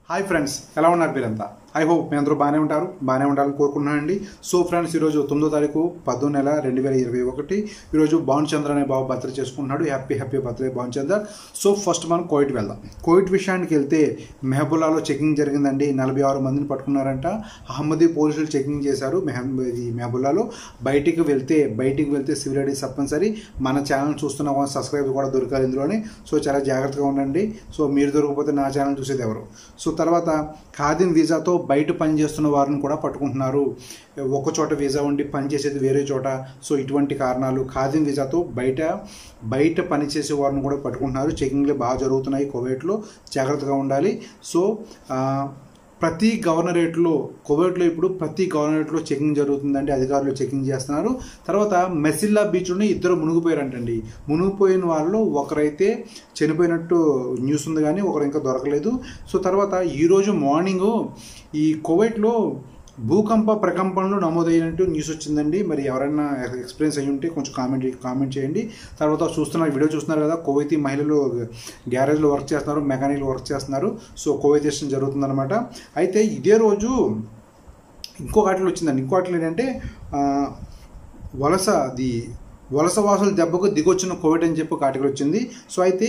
hi friends ఎలా ఉన్నారు మీరంతా ఐ హోప్ మీ అందరూ బాగానే ఉంటారు బాగానే ఉండాలని కోరుకుంటున్నానండి సో ఫ్రెండ్స్ ఈరోజు తొమ్మిదో తారీఖు పదో నెల రెండు వేల ఇరవై ఒకటి ఈరోజు భావన్ చంద్ర అనే బాబు బర్త్డే చేసుకుంటున్నాడు happy happy birthday Bhavan Chandra so first మనం కోవిడ్ వెళ్దాం కోవిడ్ విషయానికి వెళ్తే మెహబుల్లాలో చెకింగ్ జరిగిందండి నలభై ఆరు మందిని పట్టుకున్నారంట అహ్మదీ పోలీసులు చెకింగ్ చేశారు మెహబ్ ఇది మెహబుల్లాలో బయటికి వెళ్తే బయటికి వెళ్తే సివిల్ ఐడి తప్పనిసరి మన ఛానల్ చూస్తున్న వాళ్ళు సబ్స్క్రైబ్ కూడా దొరకాలి ఇందులోనే సో చాలా జాగ్రత్తగా ఉండండి సో మీరు దొరకకపోతే నా ఛానల్ చూసేది ఎవరు సో తర్వాత ఖాదీన్ వీసాతో బయట పని చేస్తున్న వారిని కూడా పట్టుకుంటున్నారు ఒక చోట వీసా ఉండి పని చేసేది వేరే చోట సో ఇటువంటి కారణాలు ఖాదీన్ వీసాతో బయట బయట పని చేసే వారిని కూడా పట్టుకుంటున్నారు చెకింగ్లు బాగా జరుగుతున్నాయి కోవిడ్లో జాగ్రత్తగా ఉండాలి సో ఆ, ప్రతి గవర్నరేట్లో కోవిడ్లో ఇప్పుడు ప్రతి గవర్నరేట్లో చెకింగ్ జరుగుతుందండి అధికారులు చెకింగ్ చేస్తున్నారు తర్వాత మెసిల్లా బీచ్లోనే ఇద్దరు మునిగిపోయారంటండి మునిగిపోయిన వాళ్ళు ఒకరైతే చనిపోయినట్టు న్యూస్ ఉంది కానీ ఒకరు ఇంకా దొరకలేదు సో తర్వాత ఈరోజు మార్నింగ్ ఈ కోవిడ్లో భూకంప ప్రకంపనలు నమోదైనట్టు న్యూస్ వచ్చిందండి మరి ఎవరైనా ఎక్స్పీరియన్స్ అయ్యి ఉంటే కొంచెం కామెంట్ కామెంట్ చేయండి తర్వాత చూస్తున్నారు వీడియో చూస్తున్నారు కదా కోవైతీ మహిళలు గ్యారేజ్లో వర్క్ చేస్తున్నారు మెకానిక్లో వర్క్ చేస్తున్నారు సో కోవైతేషన్ జరుగుతుందన్నమాట అయితే ఇదే రోజు ఇంకో ఆటలు వచ్చిందండి ఇంకో ఆటలు ఏంటంటే ఆ, వలస అది వలస వాసుల దెబ్బకు దిగొచ్చిన కోవిడ్ అని చెప్పి ఒక ఆర్టికల్ వచ్చింది సో అయితే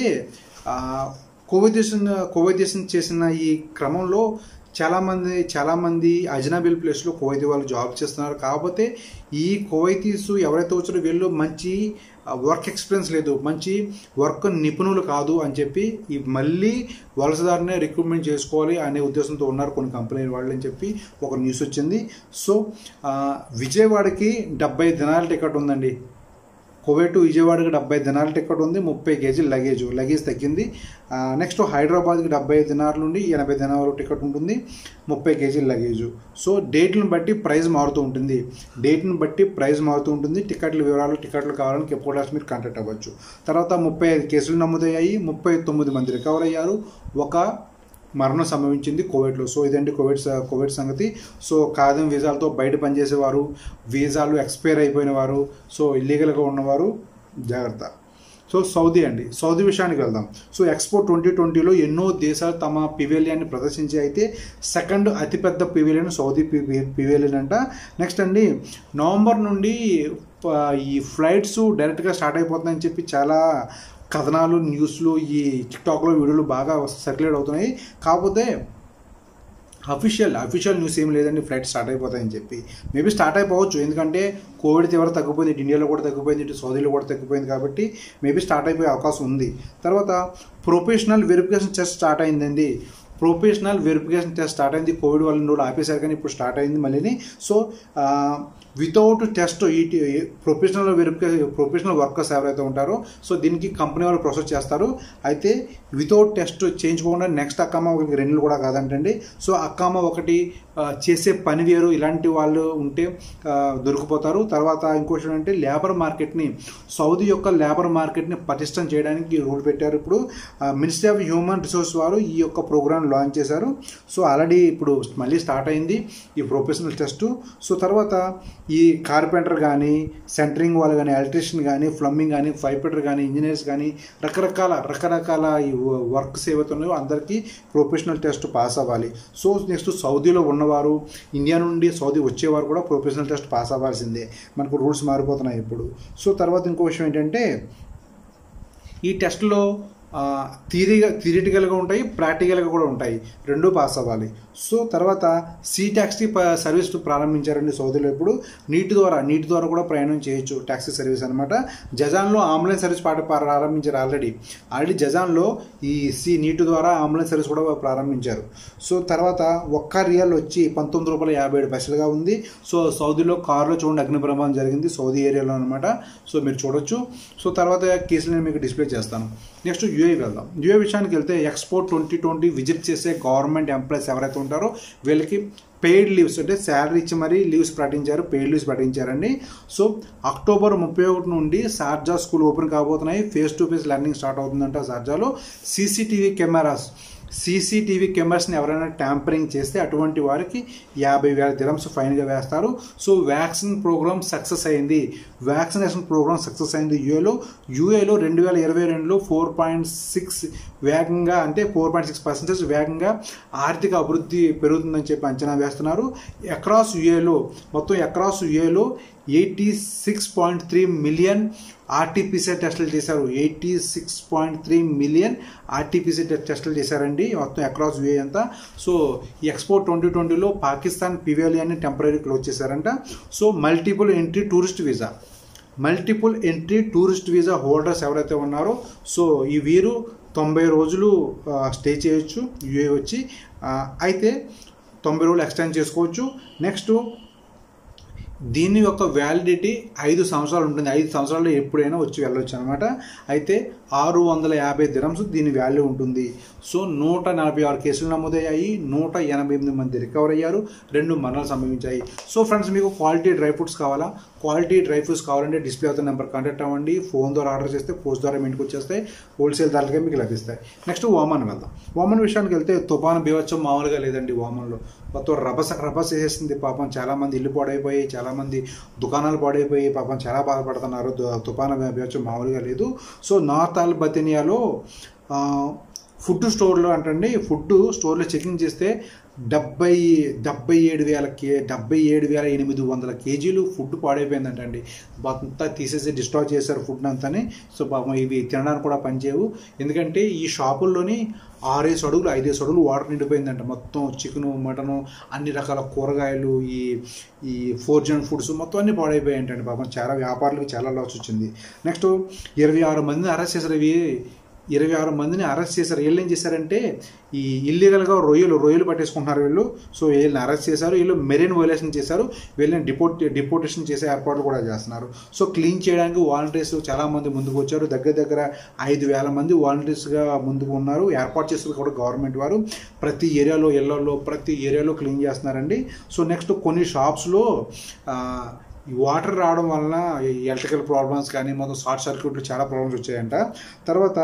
కోవిదేశన్ కోవిదేశన్ చేసిన ఈ క్రమంలో చాలామంది చాలామంది అజనాబిల్ ప్లేస్లో కువైతీ వాళ్ళు జాబ్ చేస్తున్నారు కాకపోతే ఈ కువైతీస్ ఎవరైతే వచ్చారో వీళ్ళు మంచి వర్క్ ఎక్స్పీరియన్స్ లేదు మంచి వర్క్ నిపుణులు కాదు అని చెప్పి ఈ మళ్ళీ వలసదారినే రిక్రూట్మెంట్ చేసుకోవాలి అనే ఉద్దేశంతో ఉన్నారు కొన్ని కంపెనీల వాళ్ళు అని చెప్పి ఒక న్యూస్ వచ్చింది సో ఆ, విజయవాడకి డెబ్బై దినాల టికెట్ ఉందండి కువైట్ విజయవాడకి డెబ్బై దినాల టికెట్ ఉంది ముప్పై కేజీలు లగేజ్ లగేజ్ తగ్గింది ఆ, నెక్స్ట్ హైదరాబాద్కి డెబ్బై దినాల నుండి ఎనభై దినాల టికెట్ ఉంటుంది ముప్పై కేజీల లగేజ్ సో డేట్లను బట్టి ప్రైస్ మారుతూ ఉంటుంది డేట్ని బట్టి ప్రైస్ మారుతూ ఉంటుంది టికెట్ల వివరాలు టికెట్లు కావాలని కెపోడాస్ మీరు కాంటాక్ట్ అవ్వచ్చు తర్వాత ముప్పై ఐదు కేసులు నమోదయ్యాయి ముప్పై తొమ్మిది మంది రికవర్ అయ్యారు ఒక మరణం సంభవించింది కోవిడ్లో సో ఇదండి కోవిడ్ స- కోవిడ్ సంగతి సో కాదం వీసాలతో బయట పనిచేసేవారు వీసాలు ఎక్స్పైర్ అయిపోయిన వారు సో ఇల్లీగల్గా ఉన్నవారు జాగ్రత్త సో సౌదీ అండి సౌదీ విషయానికి వెళ్దాం సో ఎక్స్పో ట్వంటీ ట్వంటీలో ఎన్నో దేశాలు తమ పివేలియాన్ని ప్రదర్శించి అయితే సెకండ్ అతిపెద్ద పివేలియన్ సౌదీ పివేలియన్ అంట నెక్స్ట్ అండి నవంబర్ నుండి ప- ఈ ఫ్లైట్స్ డైరెక్ట్గా స్టార్ట్ అయిపోతున్నాయని చెప్పి చాలా కథనాలు న్యూస్లు ఈ టిక్టాక్లో వీడియోలు బాగా సర్క్యులేట్ అవుతున్నాయి కాకపోతే అఫీషియల్ అఫీషియల్ న్యూస్ ఏం లేదండి ఫ్లైట్ స్టార్ట్ అయిపోతాయని చెప్పి మేబీ స్టార్ట్ అయిపోవచ్చు ఎందుకంటే కోవిడ్ తీవ్రత తగ్గిపోయింది ఇటు ఇండియాలో కూడా తగ్గిపోయింది ఇటు సౌదీలో కూడా తగ్గిపోయింది కాబట్టి మేబీ స్టార్ట్ అయిపోయే అవకాశం ఉంది తర్వాత ప్రొఫెషనల్ వెరిఫికేషన్ టెస్ట్ స్టార్ట్ అయిందండి ప్రొఫెషనల్ వెరిఫికేషన్ టెస్ట్ స్టార్ట్ అయింది కోవిడ్ వల్ల రోజులు ఆపేశారు కానీ ఇప్పుడు స్టార్ట్ అయింది మళ్ళీ సో వితౌట్ టెస్ట్ ఈ ప్రొఫెషనల్ వెరిఫికేషన్ ప్రొఫెషనల్ వర్కర్స్ ఎవరైతే ఉంటారో సో దీనికి కంపెనీ వాళ్ళు ప్రొసెస్ చేస్తారు అయితే వితౌట్ టెస్ట్ చేయించుకోకుండా నెక్స్ట్ అక్కమ్మ ఒకరికి రెండు కూడా కాదంటండి సో అక్కమ్మ ఒకటి ఆ, చేసే పని వేరు ఇలాంటి వాళ్ళు ఉంటే ఆ, దొరికిపోతారు తర్వాత ఇంకోటి ఏంటంటే లేబర్ మార్కెట్ని సౌదీ యొక్క లేబర్ మార్కెట్ని పటిష్టం చేయడానికి రూల్ పెట్టారు ఇప్పుడు మినిస్ట్రీ ఆఫ్ హ్యూమన్ రిసోర్స్ వారు ఈ యొక్క ప్రోగ్రామ్ లాంచ్ చేశారు సో ఆల్రెడీ ఇప్పుడు మళ్ళీ స్టార్ట్ అయింది ఈ ప్రొఫెషనల్ టెస్ట్ సో తర్వాత ఈ కార్పెంటర్ కానీ సెంటరింగ్ వాళ్ళు కానీ ఎలక్ట్రీషియన్ కానీ ప్లంబింగ్ కానీ ఫైపర్ కానీ ఇంజనీర్స్ కానీ రకరకాల రకరకాల ఈ వర్క్స్ ఏవైతే ఉన్నాయో అందరికీ ప్రొఫెషనల్ టెస్ట్ పాస్ అవ్వాలి సో నెక్స్ట్ సౌదీలో ఉన్నవారు ఇండియా నుండి సౌదీ వచ్చేవారు కూడా ప్రొఫెషనల్ టెస్ట్ పాస్ అవ్వాల్సిందే మనకు రూల్స్ మారిపోతున్నాయి ఇప్పుడు సో తర్వాత ఇంకో విషయం ఏంటంటే ఈ టెస్ట్లో థియరీగా థియరిటికల్గా ఉంటాయి ప్రాక్టికల్గా కూడా ఉంటాయి రెండూ పాస్ అవ్వాలి సో తర్వాత సీ ట్యాక్సీ సర్వీస్ ప్రారంభించారండి సౌదీలో ఇప్పుడు నీటి ద్వారా నీటి ద్వారా కూడా ప్రయాణం చేయొచ్చు ట్యాక్సీ సర్వీస్ అనమాట జజాన్లో అంబులెన్స్ సర్వీస్ పాట ప్రారంభించారు ఆల్రెడీ ఆల్రెడీ జజాన్లో ఈ సి నీటి ద్వారా అంబులెన్స్ సర్వీస్ కూడా ప్రారంభించారు సో తర్వాత ఒక్క రియల్ వచ్చి పంతొమ్మిది రూపాయల యాభై ఏడు పైసలుగా ఉంది సో సౌదీలో కారులో చూడండి అగ్ని ప్రమాదం జరిగింది సౌదీ ఏరియాలో అనమాట సో మీరు చూడొచ్చు సో తర్వాత కేసులు నేను మీకు డిస్ప్లే చేస్తాను నెక్స్ట్ యూఏ వెళ్దాం యూఏ విషయానికి వెళ్తే ఎక్స్పోర్ట్ ట్వంటీ ట్వంటీ విజిట్ చేసే గవర్నమెంట్ ఎంప్లాయీస్ ఎవరైతే ఉంటారో వీళ్ళకి పెయిడ్ లీవ్స్ అంటే శాలరీ ఇచ్చి మరీ లీవ్స్ ప్రకటించారు పెయిడ్ లీవ్స్ ప్రకటించారండి సో అక్టోబర్ ముప్పై ఒకటి నుండి షార్జా స్కూల్ ఓపెన్ కాబోతున్నాయి face to face learning start అవుతుందంట షార్జాలో సీసీటీవీ కెమెరాస్ సీసీటీవీ కెమెరాస్ని ఎవరైనా ట్యాంపరింగ్ చేస్తే అటువంటి వారికి యాభై వేల దిరమ్స్ ఫైన్గా వేస్తారు సో వ్యాక్సిన్ ప్రోగ్రామ్ సక్సెస్ అయింది వ్యాక్సినేషన్ ప్రోగ్రామ్ సక్సెస్ అయింది యూఏలో యూఏలో రెండు వేల ఇరవై రెండులో ఫోర్ పాయింట్ సిక్స్ వేగంగా అంటే ఫోర్ పాయింట్ సిక్స్ పర్సెంటేజ్ వేగంగా ఆర్థిక అభివృద్ధి పెరుగుతుందని చెప్పి అంచనా వేస్తున్నారు అక్రాస్ యూఏలో మొత్తం అక్రాస్ యూఏలో eighty six point three million RTPCR టెస్టులు చేశారు eighty six point three million RTPCR టెస్టులు చేశారండి మొత్తం అక్రాస్ యూఏ అంతా సో ఎక్స్పో ట్వంటీ ట్వంటీలో పాకిస్తాన్ పివేలియన్ని టెంపరీ క్లోజ్ చేశారంట so multiple entry tourist visa multiple entry tourist visa holders ఎవరైతే ఉన్నారో సో ఈ వీరు తొంభై రోజులు స్టే చేయొచ్చు యూఏ వచ్చి ఆ, అయితే తొంభై రోజులు ఎక్స్టెండ్ చేసుకోవచ్చు నెక్స్ట్ దీని యొక్క వ్యాలిడిటీ ఐదు సంవత్సరాలు ఉంటుంది ఐదు సంవత్సరాల్లో ఎప్పుడైనా వచ్చి వెళ్ళొచ్చు అనమాట అయితే ఆరు వందల యాభై దిరమ్స్ దీని వాల్యూ ఉంటుంది సో నూట నలభై ఆరు కేసులు నమోదయ్యాయి నూట ఎనభై ఎనిమిది మంది రికవర్ అయ్యారు రెండు మరణాలు సంభవించాయి సో ఫ్రెండ్స్ మీకు క్వాలిటీ డ్రై ఫ్రూట్స్ కావాలా క్వాలిటీ డ్రై ఫ్రూట్స్ కావాలంటే డిస్ప్లే అవుతున్న నెంబర్ కాంటాక్ట్ అవ్వండి ఫోన్ ద్వారా ఆర్డర్ చేస్తే పోస్ట్ ద్వారా మీ ఇంటికి వచ్చేస్తాయి హోల్సేల్ ధరలకే మీకు లభిస్తాయి నెక్స్ట్ ఓమన్ వెళ్దాం ఓమన్ విషయానికి వెళ్తే తుఫాను బీవచ్చం మామూలుగా లేదండి ఓమన్లో మొత్తం రభస రభస చేసేసింది పాపం చాలామంది ఇల్లు పాడైపోయి చాలామంది దుకాణాలు పాడైపోయి పాపం చాలా బాధపడుతున్నారు దు- తుఫాను బీవచ్చం మామూలుగా లేదు సో నార్త్ అల్ బతినియాలో ఆ, ఫుడ్ స్టోర్లో అంటండి ఫుడ్ స్టోర్లో చెకింగ్ చేస్తే డెబ్బై డెబ్బై ఏడు వేల కే డెబ్బై ఏడు వేల ఎనిమిది వందల కేజీలు ఫుడ్ పాడైపోయిందంటండి అంతా తీసేసి డిస్ట్రాయ్ చేశారు ఫుడ్ అంతాని సో పాపం ఇవి తినడానికి కూడా పనిచేయవు ఎందుకంటే ఈ షాపుల్లోని ఆరేసి అడుగులు ఐదేసి అడుగులు వాటర్ నిండిపోయిందంట మొత్తం చికెను మటను అన్ని రకాల కూరగాయలు ఈ ఈ ఫోర్జన్ ఫుడ్స్ మొత్తం అన్ని పాడైపోయాయంటండి పాపం చాలా వ్యాపారులకు చాలా లాస్ వచ్చింది నెక్స్ట్ ఇరవై ఆరు మందిని అరెస్ట్ చేశారు ఇవి ఇరవై ఆరు మందిని అరెస్ట్ చేశారు వీళ్ళు ఏం చేశారంటే ఈ ఇల్లీగల్గా రొయ్యలు రొయ్యలు పట్టేసుకుంటున్నారు వీళ్ళు సో వీళ్ళని అరెస్ట్ చేశారు వీళ్ళు మెరీన్ వైలేషన్ చేశారు వీళ్ళని డిపోర్ట్ డిపోర్టేషన్ చేసే ఏర్పాట్లు కూడా చేస్తున్నారు సో క్లీన్ చేయడానికి వాలంటీర్స్ చాలా మంది ముందుకు వచ్చారు దగ్గర దగ్గర ఐదు వేల మంది వాలంటీర్స్గా ముందుకు ఉన్నారు ఏర్పాటు చేస్తారు కూడా గవర్నమెంట్ వారు ప్రతి ఏరియాలో ఇళ్లలో ప్రతి ఏరియాలో క్లీన్ చేస్తున్నారండి సో నెక్స్ట్ కొన్ని షాప్స్లో ఈ వాటర్ రావడం వలన ఎలక్ట్రికల్ ప్రాబ్లమ్స్ కానీ మొత్తం షార్ట్ సర్క్యూట్లు చాలా ప్రాబ్లమ్స్ వచ్చాయంట తర్వాత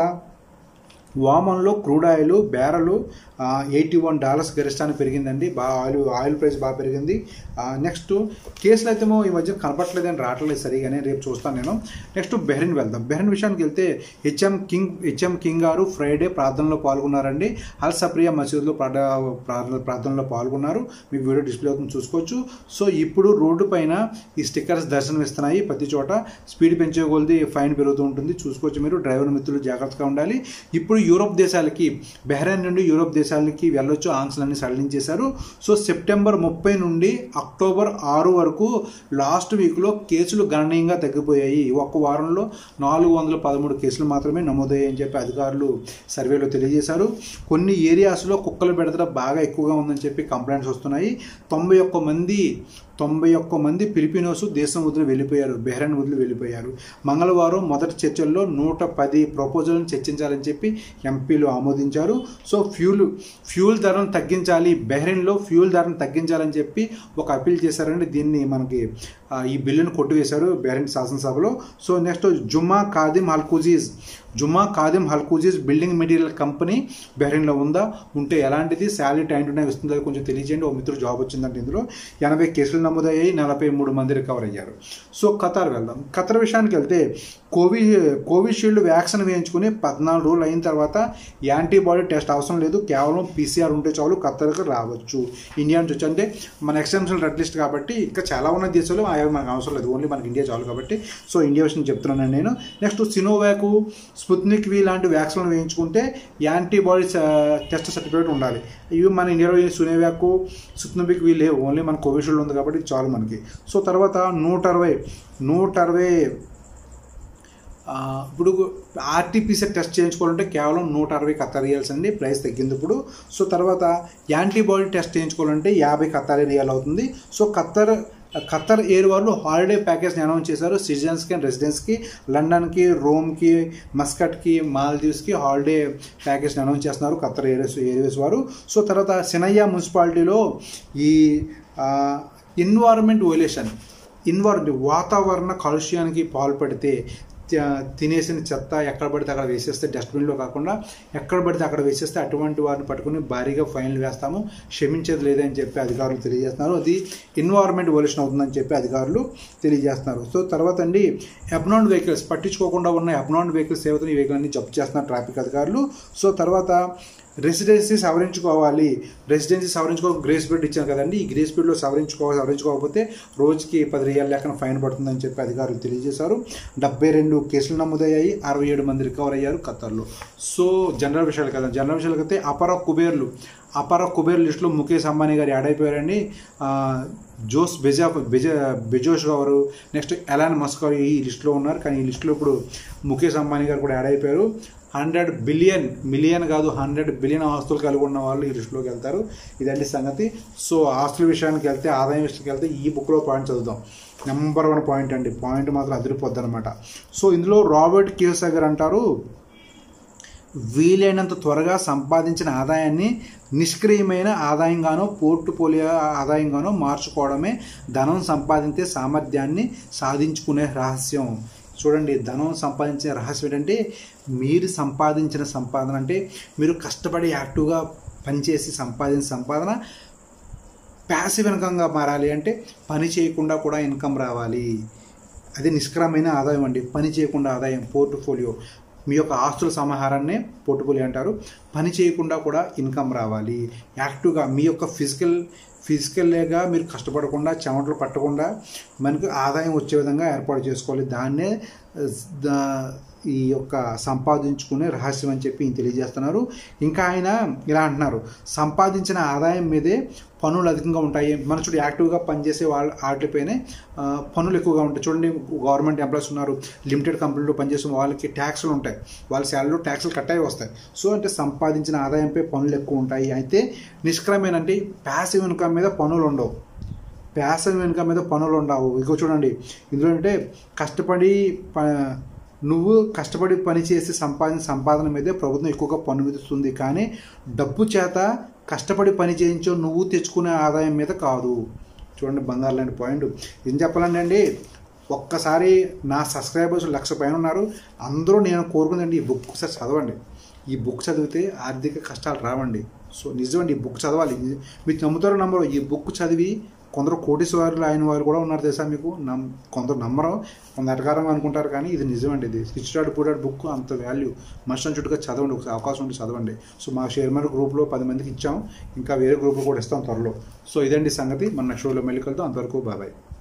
వామన్లో క్రూడ్ ఆయిల్ బ్యారలు ఎయిటీ వన్ డాలర్స్ గరిష్టాన్ని పెరిగిందండి బాగా ఆయిల్ ఆయిల్ ప్రైస్ బాగా పెరిగింది నెక్స్ట్ కేసులు అయితే ఈ మధ్య కనపట్లేదని రావట్లేదు సరిగానే రేపు చూస్తాను నేను నెక్స్ట్ బెహ్రిన్ వెళ్దాం బెహ్రిన్ విషయానికి వెళ్తే హెచ్ఎం కింగ్ హెచ్ఎం కింగ్ గారు ఫ్రైడే ప్రార్థనలో పాల్గొన్నారండి అల్ సప్రియా మసీదులో ప్రార్థ ప్రార్థన ప్రార్థనలో పాల్గొన్నారు మీకు వీడియో డిస్ప్లే అవుతుంది చూసుకోవచ్చు సో ఇప్పుడు రోడ్డు పైన ఈ స్టిక్కర్స్ దర్శనం ఇస్తున్నాయి ప్రతి చోట స్పీడ్ పెంచే కొలది ఫైన్ పెరుగుతూ ఉంటుంది చూసుకోవచ్చు మీరు డ్రైవర్ మిత్రులు జాగ్రత్తగా ఉండాలి ఇప్పుడు యూరోప్ దేశాలకి బెహ్రైన్ నుండి యూరోప్ దేశాలకి వెళ్ళొచ్చు ఆంక్షలన్నీ సడలించేశారు సో సెప్టెంబర్ ముప్పై నుండి అక్టోబర్ ఆరు వరకు లాస్ట్ వీక్లో కేసులు గణనీయంగా తగ్గిపోయాయి ఒక్క వారంలో నాలుగు వందల పదమూడు కేసులు మాత్రమే నమోదయ్యాయని చెప్పి అధికారులు సర్వేలో తెలియజేశారు కొన్ని ఏరియాస్లో కుక్కల బెడద బాగా ఎక్కువగా ఉందని చెప్పి కంప్లైంట్స్ వస్తున్నాయి తొంభై ఒక్క మంది తొంభై ఒక్క మంది ఫిలిపినోస్ దేశం వదిలి వెళ్ళిపోయారు బెహ్రెన్ వదిలి వెళ్ళిపోయారు మంగళవారం మొదటి చర్చల్లో నూట పది ప్రపోజల్ని చర్చించాలని చెప్పి ఎంపీలు ఆమోదించారు సో ఫ్యూల్ ఫ్యూల్ ధరను తగ్గించాలి బెహ్రెన్లో ఫ్యూల్ ధరను తగ్గించాలని చెప్పి ఒక అప్పీల్ చేశారండి దీన్ని మనకి ఆ, ఈ బిల్లును కొట్టివేశారు బెహ్రెన్ శాసనసభలో సో నెక్స్ట్ జుమ్మా ఖాదిమ్ హల్కూజీజ్ జుమ్మా ఖాదిమ్ హల్కూజీజ్ బిల్డింగ్ మెటీరియల్ కంపెనీ బెహ్రెన్లో ఉందా ఉంటే ఎలాంటిది శాలరీ టైం టు టైం ఇస్తుందో కొంచెం తెలియజేయండి ఓ మిత్రుడు జాబ్ వచ్చిందంటే ఇందులో ఎనభై కేసులు నమోదయ్యాయి నలభై మూడు మంది రికవర్ అయ్యారు సో ఖతార్ వెళ్దాం ఖతర్ విషయానికి వెళ్తే కోవి కోవిషీల్డ్ వ్యాక్సిన్ వేయించుకుని పద్నాలుగు రోజులు అయిన తర్వాత యాంటీబాడీ టెస్ట్ అవసరం లేదు కేవలం పీసీఆర్ ఉంటే చాలు ఖతర్కి రావచ్చు ఇండియా నుంచి వచ్చి అంటే మన ఎక్స్టెన్షన్ రెడ్ లిస్ట్ కాబట్టి ఇంకా చాలా ఉన్న దేశాలు అవి మనకు అవసరం లేదు ఓన్లీ మనకి ఇండియా చాలు కాబట్టి సో ఇండియా విషయం చెప్తున్నాను నేను నెక్స్ట్ సినోవాక్ స్పుత్నిక్ వి లాంటి వ్యాక్సిన్లు వేయించుకుంటే యాంటీబాడీ టెస్ట్ సర్టిఫికేట్ ఉండాలి ఇవి మన ఇండియాలో ఈ సునేవాక్ స్పుత్నిక్ వి లేవు ఓన్లీ మన కోవిషీల్డ్ ఉంది కాబట్టి ఇది చాలు మనకి సో తర్వాత నూట అరవై నూట అరవై ఆ, ఇప్పుడు ఆర్టీపీసీఆర్ టెస్ట్ చేయించుకోవాలంటే కేవలం నూట అరవై కత్తార్ రియాల్స్ అండి ప్రైస్ తగ్గింది ఇప్పుడు సో తర్వాత యాంటీబాడీ టెస్ట్ చేయించుకోవాలంటే యాభై కత్తార్ రియాల్ అవుతుంది సో ఖత్తర్ ఖత్తర్ ఎయిర్ వాళ్ళు హాలిడే ప్యాకేజ్ని అనౌన్స్ చేశారు సిటిజన్స్కి అండ్ రెసిడెంట్స్కి లండన్కి రోమ్కి మస్కట్కి మాల్దీవ్స్కి హాలిడే ప్యాకేజ్ని అనౌన్స్ చేస్తున్నారు ఖత్తర్ ఎయిర్వేస్ ఎయిర్వేస్ వారు సో తర్వాత సినయ్య మున్సిపాలిటీలో ఈ ఎన్వైరన్మెంట్ వైలేషన్ ఇన్వార్ వాతావరణ కాలుష్యానికి పాల్పడితే త- తినేసిన చెత్త ఎక్కడ పడితే అక్కడ వేసేస్తే డస్ట్బిన్లో కాకుండా ఎక్కడ పడితే అక్కడ వేసేస్తే అటువంటి వారిని పట్టుకుని భారీగా ఫైన్లు వేస్తాము క్షమించేది లేదని చెప్పి అధికారులు తెలియజేస్తున్నారు అది ఎన్వైరన్మెంట్ వొల్యూషన్ అవుతుందని చెప్పి అధికారులు తెలియజేస్తున్నారు సో తర్వాత అండి అబ్నాన్ వెహికల్స్ పట్టించుకోకుండా ఉన్న అబ్నాన్ వెహికల్స్ ఏవైతే ఈ వెహికల్ అన్ని జప్తు చేస్తున్నారు ట్రాఫిక్ అధికారులు సో తర్వాత రెసిడెన్సీ సవరించుకోవాలి రెసిడెన్సీ సవరించుకో గ్రేస్ పీరియడ్ ఇచ్చాను కదండి ఈ గ్రేస్ పీరియడ్లో సవరించుకోవాలి సవరించుకోకపోతే రోజుకి పది రియల్ లెక్కన ఫైన్ పడుతుందని చెప్పి అధికారులు తెలియజేశారు డెబ్బై రెండు కేసులు నమోదయ్యాయి అరవై ఏడు మంది రికవర్ అయ్యారు ఖత్తర్లో సో జనరల్ విషయాలు కదా జనరల్ విషయాలకు అయితే అపర కుబేర్లు అపర కుబేర్ లిస్టులో ముఖేష్ అంబానీ గారు యాడ్ అయిపోయారండి ఆ, జోస్ బెజా బెజ బెజోష్ గారు నెక్స్ట్ ఎలాన్ మస్క్ గారు ఈ లిస్టులో ఉన్నారు కానీ ఈ లిస్టులో ఇప్పుడు ముఖేష్ అంబానీ గారు కూడా యాడ్ అయిపోయారు హండ్రెడ్ బిలియన్ మిలియన్ కాదు హండ్రెడ్ బిలియన్ ఆస్తులు కలిగి ఉన్న వాళ్ళు ఈ లిస్టులోకి వెళ్తారు ఇదండి సంగతి సో ఆస్తుల విషయానికి వెళ్తే ఆదాయం విషయానికి వెళ్తే ఈ బుక్లో పాయింట్ చదువుదాం నెంబర్ వన్ పాయింట్ అండి పాయింట్ మాత్రం అదిరిపోద్ది అనమాట సో ఇందులో రాబర్ట్ కియోసాగర్ అంటారు వీలైనంత త్వరగా సంపాదించిన ఆదాయాన్ని నిష్క్రియమైన ఆదాయంగానో పోర్టుపోలియో ఆదాయంగానో మార్చుకోవడమే ధనం సంపాదించే సామర్థ్యాన్ని సాధించుకునే రహస్యం చూడండి ధనం సంపాదించే రహస్యం ఏంటంటే మీరు సంపాదించిన సంపాదన అంటే మీరు కష్టపడి యాక్టివ్గా పనిచేసి సంపాదించిన సంపాదన ప్యాసివ్ ఇన్కంగా మారాలి అంటే పని చేయకుండా కూడా ఇన్కమ్ రావాలి అది నిష్క్రమైన ఆదాయం అండి పని చేయకుండా ఆదాయం పోర్ట్ఫోలియో మీ యొక్క ఆస్తుల సమాహారాన్నే పోర్ట్ఫోలియో అంటారు పని చేయకుండా కూడా ఇన్కమ్ రావాలి యాక్టివ్గా మీ యొక్క ఫిజికల్ ఫిజికల్గా మీరు కష్టపడకుండా చెమటలు పట్టకుండా మనకు ఆదాయం వచ్చే విధంగా ఏర్పాటు చేసుకోవాలి దాన్నే దా- ఈ యొక్క సంపాదించుకునే రహస్యం అని చెప్పి ఈయన తెలియజేస్తున్నారు ఇంకా ఆయన ఇలా అంటున్నారు సంపాదించిన ఆదాయం మీదే పన్నులు అధికంగా ఉంటాయి మన చూడు యాక్టివ్గా పనిచేసే వాళ్ళ వాటిపైనే ఆ, పన్నులు ఎక్కువగా ఉంటాయి చూడండి గవర్నమెంట్ ఎంప్లాయీస్ ఉన్నారు లిమిటెడ్ కంపెనీలో పనిచేసే వాళ్ళకి ట్యాక్స్లు ఉంటాయి వాళ్ళ శాలరీలో ట్యాక్స్లు కట్టాయి వస్తాయి సో అంటే సంపాదించిన ఆదాయంపై పన్నులు ఎక్కువ ఉంటాయి అయితే నిష్క్రమేణ అంటే ప్యాసివ్ ఇన్కమ్ మీద పన్నులు ఉండవు ప్యాసివ్ ఇన్కమ్ మీద పనులు ఉండవు ఇక చూడండి ఇందులో అంటే కష్టపడి ప నువ్వు కష్టపడి పని చేసి సంపాదించిన సంపాదన మీదే ప్రభుత్వం ఎక్కువగా పన్ను విధిస్తుంది కానీ డబ్బు చేత కష్టపడి పని చేయించో నువ్వు తెచ్చుకునే ఆదాయం మీద కాదు చూడండి బంగారు లాంటి పాయింట్ ఏం చెప్పాలండి అండి ఒక్కసారి నా సబ్స్క్రైబర్స్ లక్ష పైన ఉన్నారు అందరూ నేను కోరుకుందండి ఈ బుక్ ఒకసారి చదవండి ఈ బుక్ చదివితే ఆర్థిక కష్టాలు రావండి సో నిజమండి ఈ బుక్ చదవాలి మీకు నమ్ముతారో నమ్మరు ఈ బుక్ చదివి కొందరు కోటీశ్వరులు అయిన వారు కూడా ఉన్నారు తెలుసా మీకు నమ్ కొందరు నమ్మరు కొంత అటకారం అనుకుంటారు కానీ ఇది నిజమండి ఇది rich dad poor dad book అంత వాల్యూ మస్ట్ చుట్టుగా చదవండి ఒకసారి అవకాశం ఉంటే చదవండి సో మా షేర్ మార్కెట్ గ్రూప్లో పది మందికి ఇచ్చాం ఇంకా వేరే గ్రూప్లో కూడా ఇస్తాం త్వరలో సో ఇదండి సంగతి మన నెక్స్ట్ షోలో మళ్ళీ కలుద్దాం అంతవరకు బాబాయ్